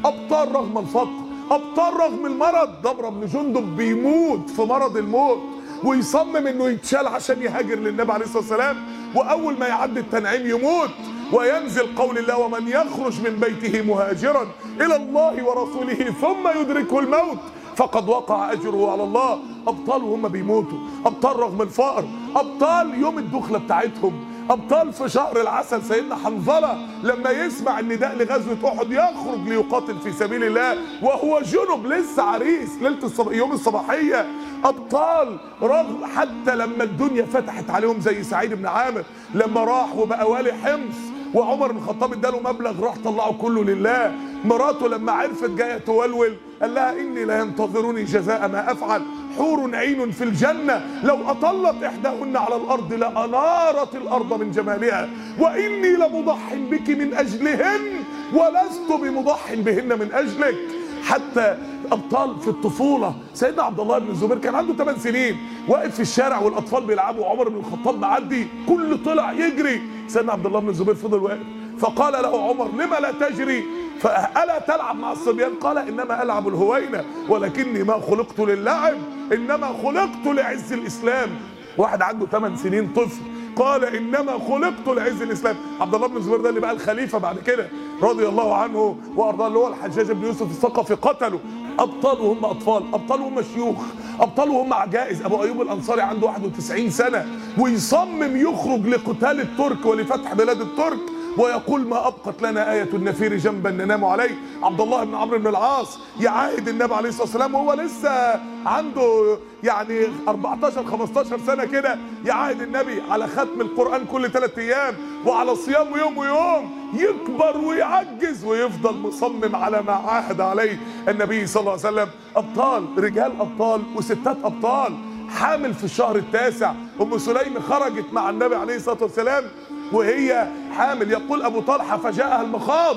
ابطال رغم الفقر ابطال رغم المرض ضمرة بن جندب بيموت في مرض الموت ويصمم انه يتشال عشان يهاجر للنبي عليه الصلاه والسلام واول ما يعدي التنعيم يموت وينزل قول الله ومن يخرج من بيته مهاجرا الى الله ورسوله ثم يدركه الموت فقد وقع اجره على الله ابطال وهم بيموتوا ابطال رغم الفقر ابطال يوم الدخله بتاعتهم ابطال في شهر العسل سيدنا حنظله لما يسمع النداء لغزوه احد يخرج ليقاتل في سبيل الله وهو جنب لسه عريس ليله الصب... يوم الصباحيه ابطال رغم حتى لما الدنيا فتحت عليهم زي سعيد بن عامر لما راح وبقى والي حمص وعمر بن الخطاب اداله مبلغ راح طلعه كله لله مراته لما عرفت جايه تولول قال لها اني لا ينتظرني جزاء ما افعل حور عين في الجنة لو أطلت إحداهن على الأرض لأنارت الأرض من جمالها وإني لمضح بك من أجلهن ولست بمضح بهن من أجلك حتى ابطال في الطفوله سيدنا عبد الله بن الزبير كان عنده 8 سنين واقف في الشارع والاطفال بيلعبوا وعمر بن الخطاب معدي كل طلع يجري سيدنا عبد الله بن الزبير فضل واقف فقال له عمر لما لا تجري فألا تلعب مع الصبيان قال إنما ألعب الهوينة ولكني ما خلقت للعب إنما خلقت لعز الإسلام واحد عنده 8 سنين طفل قال انما خلقت لعز الاسلام عبد الله بن الزبير ده اللي بقى الخليفه بعد كده رضي الله عنه وارضاه اللي هو الحجاج بن يوسف الثقفي قتله ابطال وهم اطفال ابطال وهم شيوخ ابطال وهم عجائز ابو ايوب الانصاري عنده 91 سنه ويصمم يخرج لقتال الترك ولفتح بلاد الترك ويقول ما ابقت لنا ايه النفير جنبا ننام عليه عبد الله بن عمرو بن العاص يعاهد النبي عليه الصلاه والسلام وهو لسه عنده يعني 14 15 سنه كده يعاهد النبي على ختم القران كل ثلاث ايام وعلى صيام يوم ويوم يكبر ويعجز ويفضل مصمم على ما عاهد عليه النبي صلى الله عليه وسلم ابطال رجال ابطال وستات ابطال حامل في الشهر التاسع ام سليم خرجت مع النبي عليه الصلاه والسلام وهي حامل يقول ابو طلحه فجاءها المخاض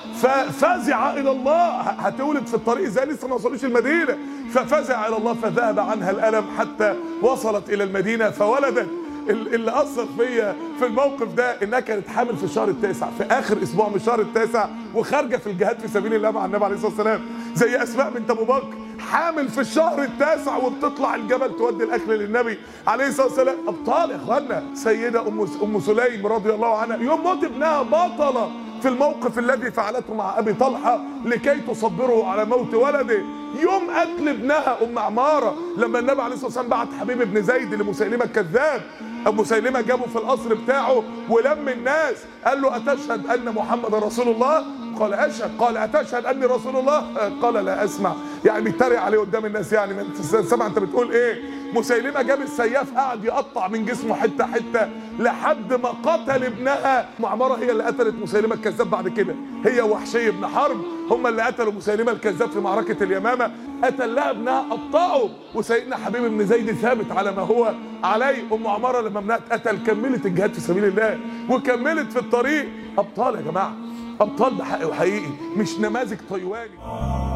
ففزع الى الله هتولد في الطريق ازاي لسه ما وصلوش المدينه ففزع الى الله فذهب عنها الالم حتى وصلت الى المدينه فولدت اللي اثر فيا في الموقف ده انها كانت حامل في الشهر التاسع في اخر اسبوع من الشهر التاسع وخارجه في الجهاد في سبيل الله مع النبي عليه الصلاه والسلام زي اسماء بنت ابو بكر حامل في الشهر التاسع وبتطلع الجبل تودي الاكل للنبي عليه الصلاه والسلام ابطال يا اخوانا سيده ام ام سليم رضي الله عنها يوم موت ابنها بطله في الموقف الذي فعلته مع ابي طلحه لكي تصبره على موت ولده يوم قتل ابنها ام عماره لما النبي عليه الصلاه والسلام بعت حبيب ابن زيد لمسيلمه الكذاب ابو مسيلمه جابه في القصر بتاعه ولم الناس قال له اتشهد ان محمد رسول الله قال اشهد قال اتشهد اني رسول الله قال لا اسمع يعني بيتريق عليه قدام الناس يعني انت سامع انت بتقول ايه مسيلمه جاب السياف قعد يقطع من جسمه حته حته لحد ما قتل ابنها معمره هي اللي قتلت مسيلمه الكذاب بعد كده هي وحشي بن حرب هم اللي قتلوا مسيلمه الكذاب في معركه اليمامه قتل لها ابنها قطعه وسيدنا حبيب بن زيد ثابت على ما هو عليه ام عماره لما ابنها اتقتل كملت الجهاد في سبيل الله وكملت في الطريق ابطال يا جماعه ابطال بحق وحقيقي مش نماذج طيواني